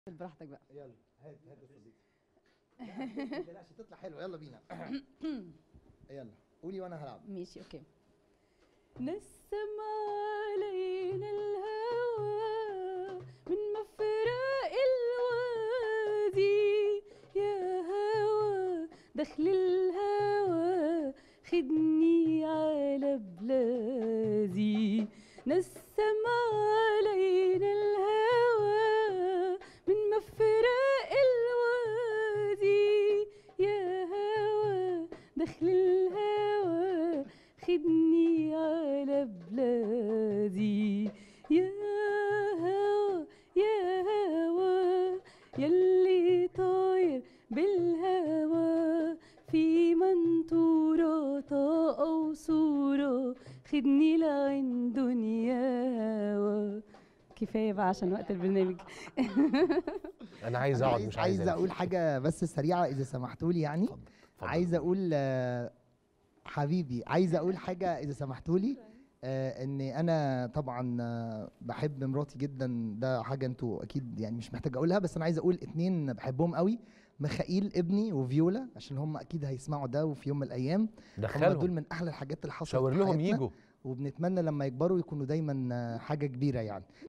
براحتك بقى يلا هات هات يا صديقي ما تقلقش تطلع حلوه يلا بينا يلا قولي وانا هلعب ماشي اوكي نسم علينا الهوى من مفرق الوادي يا هوى دخل الهوى خدني على بلادي نسم علينا الهوى من مفرق الوادي يا هوى دخل الهوى خدني على بلادي يا هوى يا هوى يلي طاير بالهوى في منطورة طاقة وصورة خدني لعين دنيا هوى كفاية بقى عشان وقت البرنامج انا عايز أنا اقعد مش عايز عايز أمشي. اقول حاجه بس سريعه اذا سمحتوا لي يعني اتفضل، اتفضل. عايز اقول آه، حبيبي عايز اقول حاجه اذا سمحتوا لي آه ان انا طبعا آه، بحب مراتي جدا ده حاجه انتوا اكيد يعني مش محتاج اقولها بس انا عايز اقول اتنين بحبهم قوي ميخائيل ابني وفيولا عشان هم اكيد هيسمعوا ده وفي يوم من الايام هم دول دخلهم من احلى الحاجات اللي حصلت شاور في لهم حياتنا، يجوا وبنتمنى لما يكبروا يكونوا دايما آه، حاجه كبيره يعني